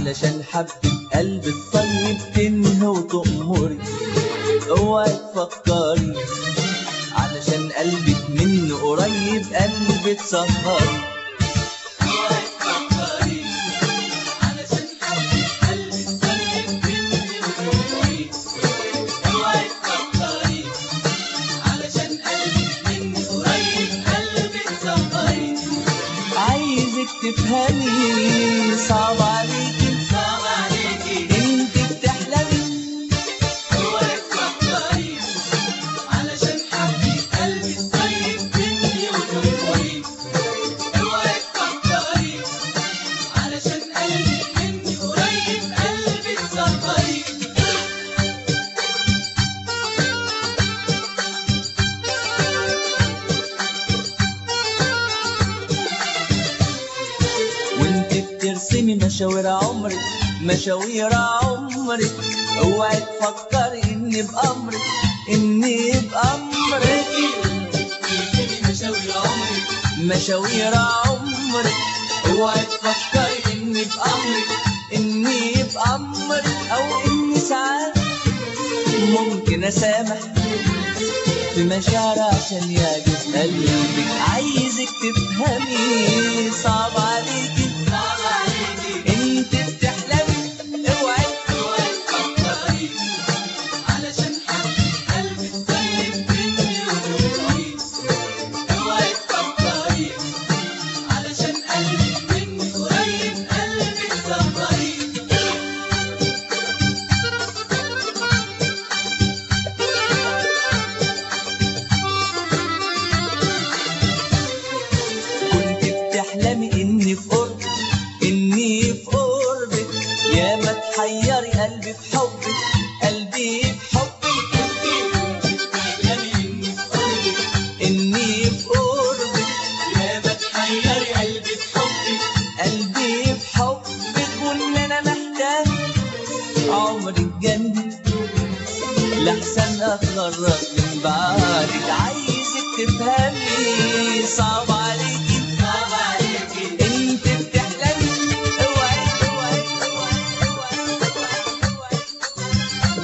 علشان حبة قلب الطيب تنهي وتأمري اوعي تفكري علشان قلبك منه قريب قلبك سهري اوعي تفكري علشان حبة قلب الطيب تنهي وتأمري اوعي تفكري علشان قلبك منه قريب قلبك سهري عايزك تفهمي صعب عليكي صعب عليكي انت بتحلمي اوعي تفكري علشان حبي قلبي الطيب مني وتنوري اوعي تفكري علشان قلبي مني قريب قلبي تسهري وانت بترسمي مشاوير عمرك مشاوير عمرك اوعي تفكري اني بامرك اني بامرك مشاوير عمرك مشاوير عمرك اوعي تفكري اني بامرك اني بامرك او اني ساعات ممكن اسامح في مشاعر عشان يعجب قلبك عايزك تفهمي صعب عليكي صعب عليكي انت بتحلمي اوعي اوعي تفكري علشان حبي قلبي الطيب مني وتنوري اوعي تفكري علشان قلبي مني قريب قلبي تسهري كنت بتحلمي اني في قربك اني في قربك يا ما تحيري قلبي في حبك قلبي في حبك كنت بتحلمي اني في قربك اني في قربك يا ما تحيري قلبي في حبك قلبي في حبك وان انا محتاج عمري جنبي لحسن اتغرب من بعدك عايزك تفهمي صعب عليكي صعب عليكي انت بتحلمي اوعي اوعي اوعي اوعي اوعي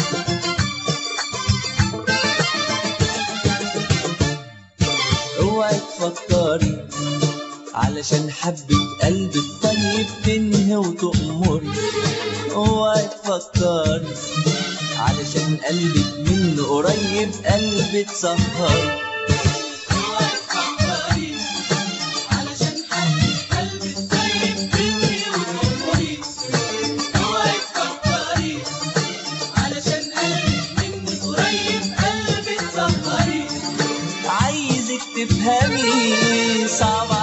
اوعي تفكري علشان حبة قلب الطيب تنهي وتأمري اوعي تفكري علشان قلبك منه قريب قلبك سهري اوعي تفكري علشان حبة قلبي الطيب مني وتأمري اوعي تفكري علشان قلبك مني قريب قلبك سهري عايزك تفهمي صعب